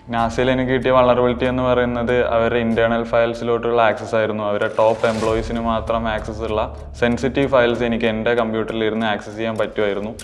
നാസയിൽ എനിക്ക് കിട്ടിയ വളറബിലിറ്റി എന്ന് പറയുന്നത് അവരുടെ ഇന്റേണൽ ഫയൽസിലോട്ടുള്ള ആക്സസ് ആയിരുന്നു അവരുടെ ടോപ്പ് എംപ്ലോയീസിന് മാത്രം ആക്സസ് ഉള്ള സെൻസിറ്റീവ് ഫയൽസ് എനിക്ക് എൻ്റെ കമ്പ്യൂട്ടറിൽ ഇരുന്ന് ആക്സസ് ചെയ്യാൻ പറ്റുമായിരുന്നു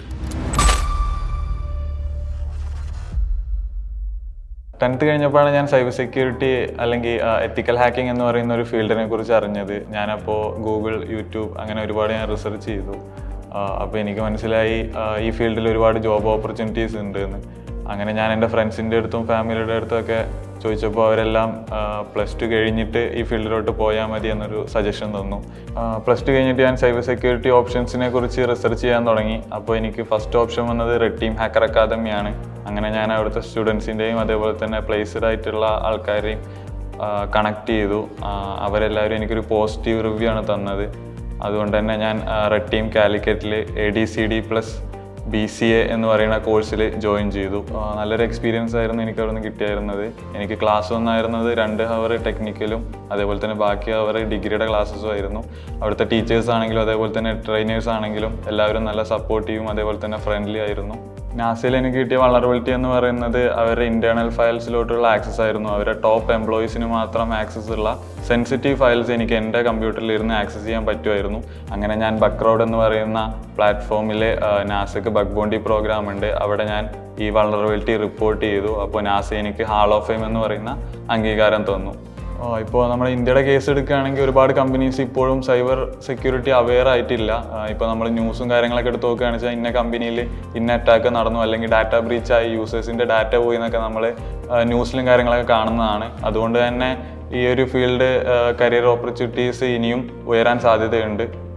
ടെൻത്ത് കഴിഞ്ഞപ്പോഴാണ് ഞാൻ സൈബർ സെക്യൂരിറ്റി അല്ലെങ്കിൽ എത്തിക്കൽ ഹാക്കിംഗ് എന്ന് പറയുന്ന ഒരു ഫീൽഡിനെ കുറിച്ച് അറിഞ്ഞത് ഞാനപ്പോൾ ഗൂഗിൾ യൂട്യൂബ് അങ്ങനെ ഒരുപാട് ഞാൻ റിസർച്ച് ചെയ്തു അപ്പോൾ എനിക്ക് മനസ്സിലായി ആ, ഈ ഫീൽഡിൽ ഒരുപാട് ജോബ് ഓപ്പർച്യൂണിറ്റീസ് ഉണ്ട് എന്ന് അങ്ങനെ ഞാൻ എൻ്റെ ഫ്രണ്ട്സിൻ്റെ അടുത്തും ഫാമിലിയുടെ അടുത്തൊക്കെ ചോദിച്ചപ്പോൾ അവരെല്ലാം പ്ലസ് ടു കഴിഞ്ഞിട്ട് ഈ ഫീൽഡിലോട്ട് പോയാൽ മതി എന്നൊരു സജഷൻ തന്നു പ്ലസ് ടു കഴിഞ്ഞിട്ട് ഞാൻ സൈബർ സെക്യൂരിറ്റി ഓപ്ഷൻസിനെ കുറിച്ച് റിസർച്ച് ചെയ്യാൻ തുടങ്ങി അപ്പോൾ എനിക്ക് ഫസ്റ്റ് ഓപ്ഷൻ വന്നത് റെഡ് ടീം ഹാക്കർ അക്കാദമിയാണ് അങ്ങനെ ഞാൻ അവിടുത്തെ സ്റ്റുഡൻസിൻ്റെയും അതേപോലെ തന്നെ പ്ലേസ്ഡ് ആയിട്ടുള്ള ആൾക്കാരെയും കണക്ട് ചെയ്തു ആ, അവരെല്ലാവരും എനിക്കൊരു പോസിറ്റീവ് റിവ്യൂ ആണ് തന്നത് അതുകൊണ്ട് തന്നെ ഞാൻ റെഡ് ടീം കാലിക്കറ്റിൽ A D C D plus B C A എന്ന് പറയുന്ന കോഴ്സിൽ ജോയിൻ ചെയ്തു ആ, നല്ലൊരു എക്സ്പീരിയൻസ് ആയിരുന്നു എനിക്ക് അവിടെ നിന്ന് കിട്ടിയായിരുന്നത് എനിക്ക് ക്ലാസ് വന്നായിരുന്നത് രണ്ട് ഹവർ ടെക്നിക്കലും അതേപോലെ തന്നെ ബാക്കി ഹവർ ഡിഗ്രിയുടെ ക്ലാസ്സസും ആയിരുന്നു അവിടുത്തെ ടീച്ചേഴ്സ് ആണെങ്കിലും അതേപോലെ തന്നെ ട്രെയിനേഴ്സ് ആണെങ്കിലും എല്ലാവരും നല്ല സപ്പോർട്ടീവും അതേപോലെ തന്നെ ഫ്രണ്ട്ലി ആയിരുന്നു നാസയിൽ എനിക്ക് കിട്ടിയ വളറബിലിറ്റി എന്ന് പറയുന്നത് അവരുടെ ഇന്റേണൽ ഫയൽസിലോട്ടുള്ള ആക്സസ് ആയിരുന്നു അവരുടെ ടോപ്പ് എംപ്ലോയീസിന് മാത്രം ആക്സസ് ഉള്ള സെൻസിറ്റീവ് ഫയൽസ് എനിക്ക് എൻ്റെ കമ്പ്യൂട്ടറിൽ ഇരുന്ന് ആക്സസ് ചെയ്യാൻ പറ്റുമായിരുന്നു അങ്ങനെ ഞാൻ ബക്ക്റോഡ് എന്ന് പറയുന്ന പ്ലാറ്റ്ഫോമിൽ നാസക്ക് ബഗ് ബോണ്ടി പ്രോഗ്രാം ഉണ്ട് അവിടെ ഞാൻ ഈ വളറബിലിറ്റി റിപ്പോർട്ട് ചെയ്തു അപ്പോൾ നാസ എനിക്ക് ഹാൾ ഓഫ് ഫെയിം എന്ന് പറയുന്ന അംഗീകാരം തന്നു ഇപ്പോൾ നമ്മുടെ ഇന്ത്യയുടെ കേസ് എടുക്കുകയാണെങ്കിൽ ഒരുപാട് കമ്പനീസ് ഇപ്പോഴും സൈബർ സെക്യൂരിറ്റി അവെയർ ആയിട്ടില്ല ഇപ്പോൾ നമ്മൾ ന്യൂസും കാര്യങ്ങളൊക്കെ എടുത്ത് നോക്കുകയാണെന്ന് വെച്ചാൽ ഇന്ന കമ്പനിയിൽ ഇന്ന അറ്റാക്ക് നടന്നു അല്ലെങ്കിൽ ഡാറ്റ ബ്രീച്ച് ആയി യൂസേഴ്സിൻ്റെ ഡാറ്റ പോയി എന്നൊക്കെ നമ്മൾ ന്യൂസിലും കാര്യങ്ങളൊക്കെ കാണുന്നതാണ് അതുകൊണ്ട് തന്നെ ഈ ഒരു ഫീൽഡ് കരിയർ ഓപ്പർച്യൂണിറ്റീസ് ഇനിയും ഉയരാൻ സാധ്യതയുണ്ട്